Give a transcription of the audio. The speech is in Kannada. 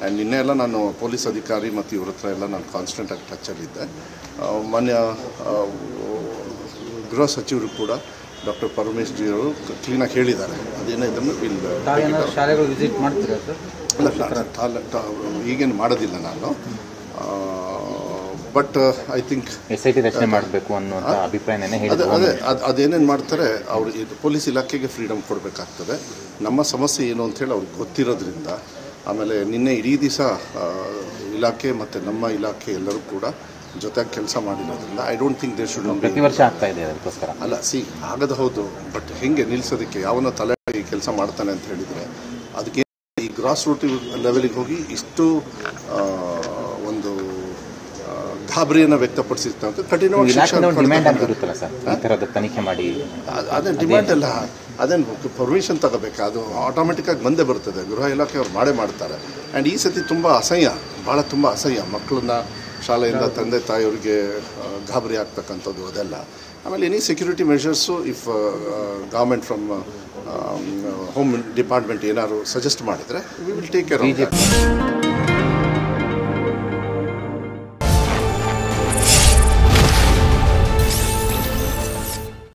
ಆ್ಯಂಡ್ ನಿನ್ನೆ ಎಲ್ಲ ನಾನು ಪೊಲೀಸ್ ಅಧಿಕಾರಿ ಮತ್ತು ಇವ್ರ ಹತ್ರ ಎಲ್ಲ ನಾನು ಕಾನ್ಸ್ಟೆಂಟಾಗಿ ಟಚಲ್ಲಿದ್ದೆ ಆ, ಮಾನ್ಯ ಆ, ಗೃಹ ಸಚಿವರು ಕೂಡ ಡಾಕ್ಟರ್ ಪರಮೇಶ್ ಜಿ ಅವರು ಕ್ಲೀನಾಗಿ ಹೇಳಿದ್ದಾರೆ ಅದೇನೇ ಇದನ್ನು ವಿಲ್ ತಾವೇನಾದ್ರು ಶಾಲೆಗಳು ವಿಸಿಟ್ ಮಾಡ್ತೀರಾ ಸರ್ ಅಲ್ಲ ನಾನು ಟಾಲ- ಟಾ- ಈಗೇನು ಮಾಡೋದಿಲ್ಲ ನಾನು but I think S I T ರಚನೆ ಮಾಡಬೇಕು ಅನ್ನುವಂಥ ಅಭಿಪ್ರಾಯನೇ ಅದೇ ಹೇಳಿದ್ರು ಅದೇ ಅದು ಅದೇನೇನು ಮಾಡ್ತಾರೆ ಅವರು ಇದು ಪೊಲೀಸ್ ಇಲಾಖೆಗೆ ಫ್ರೀಡಮ್ ಕೊಡಬೇಕಾಗ್ತದೆ ನಮ್ಮ ಸಮಸ್ಯೆ ಏನು ಅಂತೇಳಿ ಅವ್ರಿಗೆ ಗೊತ್ತಿರೋದ್ರಿಂದ ಆಮೇಲೆ ನಿನ್ನೆ ಇಡೀ ದಿವಸ ಇಲಾಖೆ ಮತ್ತು ನಮ್ಮ ಇಲಾಖೆ ಎಲ್ಲರೂ ಕೂಡ ಜೊತೆಗೆ ಕೆಲಸ ಮಾಡಿರೋದ್ರಿಂದ I don't think there should ಪ್ರತಿ ವರ್ಷ ಆಗ್ತಾ ಇದೆ ಅದಕ್ಕೋಸ್ಕರ ಅಲ್ಲ ಸಿ ಆಗದ ಹೌದು ಬಟ್ ಹೆಂಗೆ ನಿಲ್ಲಿಸೋದಕ್ಕೆ ಯಾವನ ತಲೆ ಕೆಲಸ ಮಾಡ್ತಾನೆ ಅಂತ ಹೇಳಿದರೆ ಅದಕ್ಕೆ ಈ ಗ್ರಾಸ್ ರೂಟ್ ಲೆವೆಲಿಗೆ ಹೋಗಿ ಇಷ್ಟು ಆ, ಒಂದು ಆ, ಗಾಬರಿಯನ್ನು ವ್ಯಕ್ತಪಡಿಸಿರ್ತಾರೆ ಅಂತ ಕಠಿಣವಾಗಿ ಶಿಕ್ಷೆ ಇಲಾಖೆ ಡಿಮ್ಯಾಂಡ್ ಅಂತ ಕೊಡ್ಬೇಕಂದ್ರೆ- ಇರುತ್ತಲ್ಲ ಸರ್ ಈ ಥರದ ತನಿಖೆ ಮಾಡಿ ಅದ್- ಅದೇನು ಡಿಮ್ಯಾಂಡ್ ಅಲ್ಲ ಅದೇನು ಪರ್ಮಿಷನ್ ತಗೋಬೇಕು ಅದು ಆಟೋಮೆಟಿಕ್ಕಾಗಿ ಬಂದೇ ಬರ್ತದೆ ಗೃಹ ಇಲಾಖೆ ಅವ್ರು ಮಾಡೇ ಮಾಡ್ತಾರೆ ಆ್ಯಂಡ್ ಈ ಸತಿ ತುಂಬ ಅಸಹ್ಯ ಭಾಳ ತುಂಬ ಅಸಹ್ಯ ಮಕ್ಕಳನ್ನ ಶಾಲೆಯಿಂದ ತಂದೆ ತಾಯಿಯವರಿಗೆ ಆ, ಗಾಬರಿ ಆಗ್ತಕ್ಕಂಥದ್ದು ಅದೆಲ್ಲ ಆಮೇಲೆ any security measures if government from home department ಏನಾದ್ರು ಸಜೆಸ್ಟ್ ಮಾಡಿದರೆ we will take care of